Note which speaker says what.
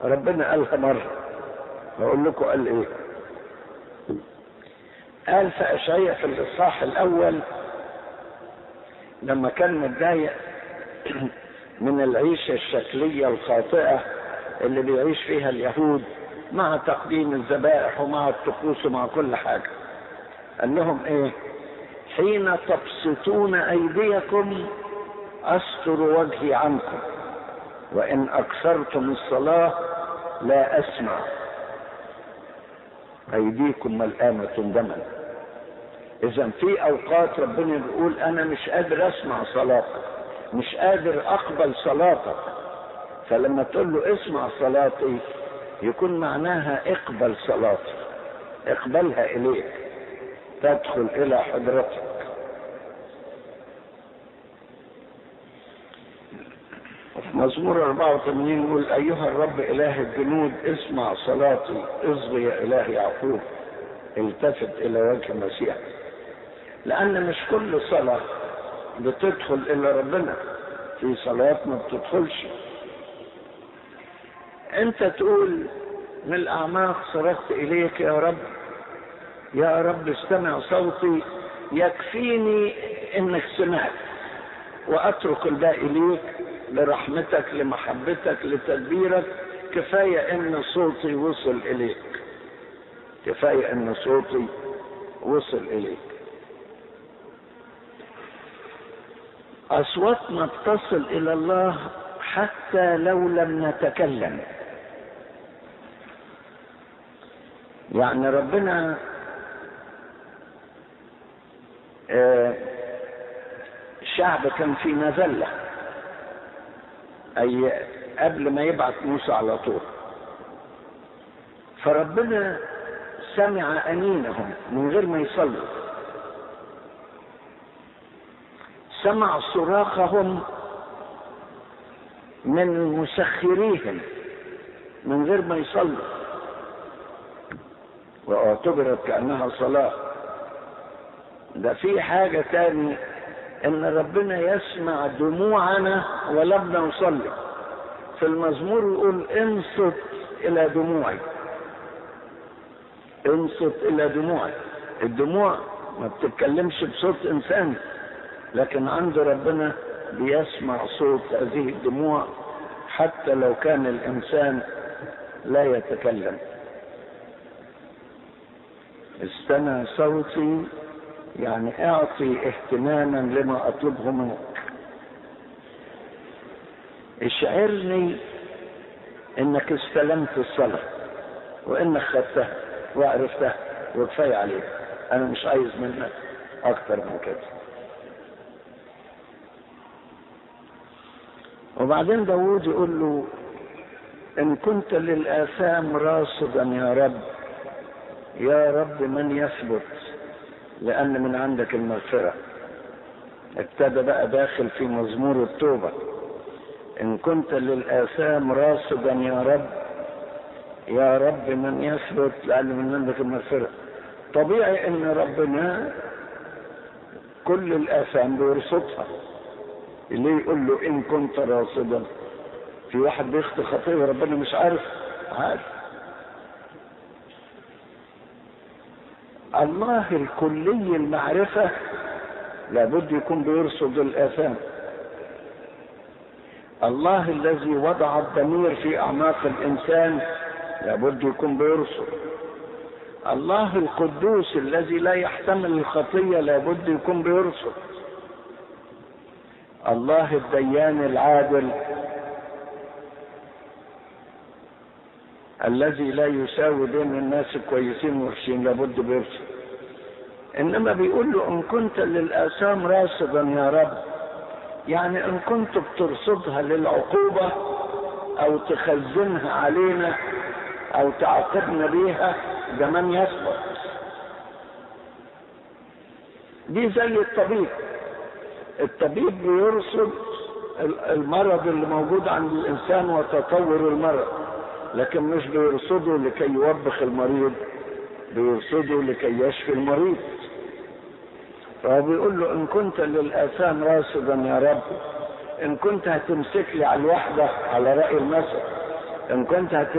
Speaker 1: ربنا قالها مرة هقول لكم قال ايه قال في اشعياء في الاصحاح الاول لما كان متضايق من العيشة الشكلية الخاطئة اللي بيعيش فيها اليهود مع تقديم الذبائح ومع الطقوس ومع كل حاجة قال لهم ايه حين تبسطون ايديكم استر وجهي عنكم وان اكثرتم الصلاة لا اسمع ايديكم ملآمة دما اذا في اوقات ربنا بيقول انا مش قادر اسمع صلاتك مش قادر اقبل صلاتك فلما تقول له اسمع صلاتي يكون معناها اقبل صلاتي اقبلها اليك تدخل الى حضرتك في مزمور 84 يقول ايها الرب اله الجنود اسمع صلاتي اصغي يا اله يعقوب التفت الى وجه المسيح لان مش كل صلاه بتدخل الى ربنا في صلاه ما بتدخلش انت تقول من الاعماق صرخت اليك يا رب يا رب استمع صوتي يكفيني انك سمعت واترك الباقي ليك لرحمتك لمحبتك لتدبيرك كفايه ان صوتي وصل اليك كفايه ان صوتي وصل اليك اصواتنا تصل الى الله حتى لو لم نتكلم يعني ربنا آه شعب كان في مذلة أي قبل ما يبعث موسى على طول فربنا سمع أنينهم من غير ما يصلوا سمع صراخهم من مسخريهم من غير ما يصلوا واعتبرت كأنها صلاة ده في حاجة تاني ان ربنا يسمع دموعنا ولم نصلي في المزمور يقول انصت الى دموعي انصت الى دموعي الدموع ما بتتكلمش بصوت انسان لكن عند ربنا بيسمع صوت هذه الدموع حتى لو كان الانسان لا يتكلم استمع صوتي يعني اعطي اهتماما لما اطلبه منك اشعرني انك استلمت الصلاة وانك خدتها وعرفتها وكفاية عليك انا مش عايز منك اكتر من كده وبعدين داود يقول له ان كنت للاثام راصدا يا رب يا رب من يثبت لأن من عندك المغفرة ابتدى بقى داخل في مزمور التوبة إن كنت للآثام راصدا يا رب يا رب من يثبت لأن من عندك المغفرة طبيعي إن ربنا كل الآثام بيرصدها اللي يقول له إن كنت راصدا في واحد بيخطي خطية وربنا مش عارف عارف الله الكلي المعرفة لابد يكون بيرصد الآثام الله الذي وضع الضمير في أعماق الإنسان لابد يكون بيرصد الله القدوس الذي لا يحتمل الخطية لابد يكون بيرصد الله الديان العادل الذي لا يساوي بين الناس كويسين ووحشين لابد بيرصد انما بيقول له ان كنت للاثام راصدا يا رب يعني ان كنت بترصدها للعقوبة او تخزنها علينا او تعاقبنا بيها ده من يثبت دي زي الطبيب الطبيب بيرصد المرض اللي موجود عند الانسان وتطور المرض لكن مش بيرصده لكي يوبخ المريض بيرصده لكي يشفي المريض فهو بيقول له ان كنت للاثام راصدا يا رب ان كنت هتمسك لي على الوحده على راي المثل ان كنت هت